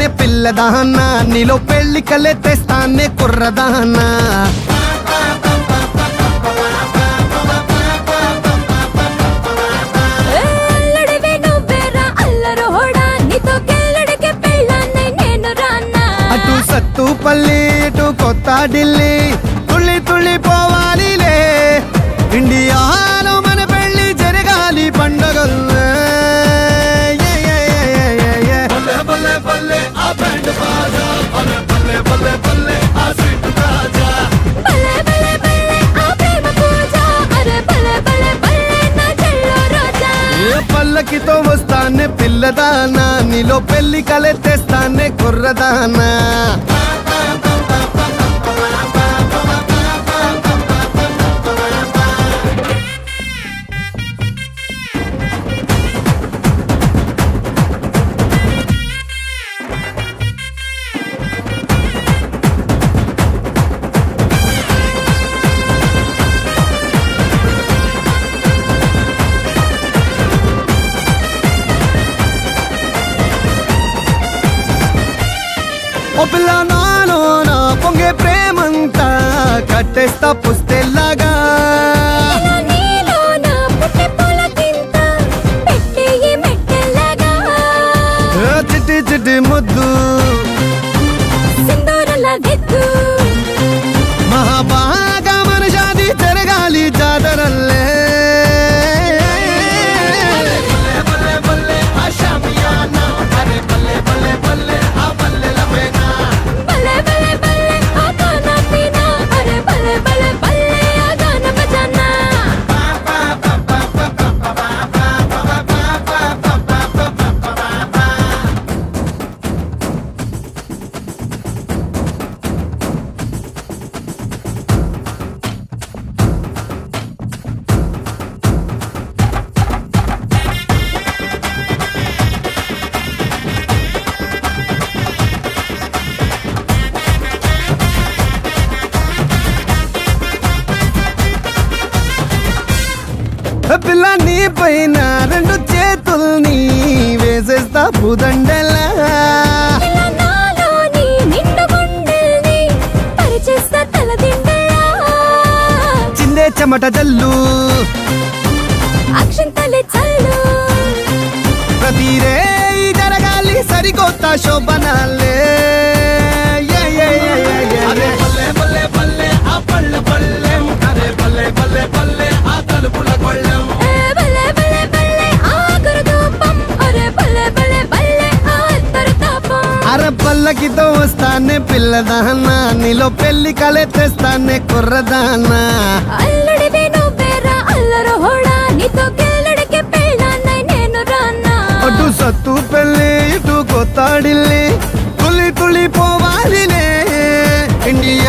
వస్తానే పిల్లదాన్న నీలో పెళ్లి కలే తెస్తానే కుర్రదాన్న ఏ అల్లడివే నువ్వేరా అల్లరోడా నీతో గెల్లడికి పెళ్ళాన్నై నేను రానా అటు సత్తుపల్లి ఇటు కొత్త ఢిల్లీ తుళ్ళి తుళ్ళి పోవాలిలే ఇండియాలో మన పెళ్లి జరగాలి పండగల్లే ఏ, ఏ, ఏ, ఏ, ఏ, ఏ. భలే భలే భలే ఆ ప్రేమ పూజ అరే భలే భలే భలే నా చెల్లో రోజా ఏ పల్లకితో వస్తానే పిల్లదానా నీలో పెళ్లి కలే తెస్తానే కుర్రదానా ఓ పిల్ల నాలో నా పొంగే ప్రేమంతా కట్టేస్తా పుస్తెల్లాగా ఇలా నీలో నా పుట్టి పులకింత పెట్టి ఈ మెట్టెల్లగా ఏ చిట్టి చిట్టి ముద్దు సింధూరల దిద్దు మహాబాగా మన జాతి జరగాలి జాతరల్లే భలే భలే భలే ఆ గానా పీనా అరే భలే భలే భలే ఆ గానా బజానా ఏ పిల్ల నీ పైన రెండు చేతుల్ని వేసేస్తా పుదండలా ఇలా నాలోని నిండు గుండెల్ని పరిచేస్తా తలదిండలా చిందే చెమట జల్లు అక్షంతలే చల్లు ప్రతి రే జరగాలి సరికొత్త శోభనాలే ఏ, ఏ, ఏ, ఏ, ఏ, ఏ. ఏ భలే భలే భలే ఆ గురుదూపం అరే భలే భలే భలే ఆ తరుతాపం అర పల్లకితో వస్తానే పిల్లదాన్న నీలో పెళ్లి కలే తెస్తానే కుర్రదానా అల్లుడివి నువ్వేరా అల్లరోడా నీతో గెల్లడికి పెళ్ళాన్నై నేను రానా అటు సత్తు పెళ్ళి ఇటు కొత్త ఢిల్లీ తులి తులి పోవాలిలే ఇండియా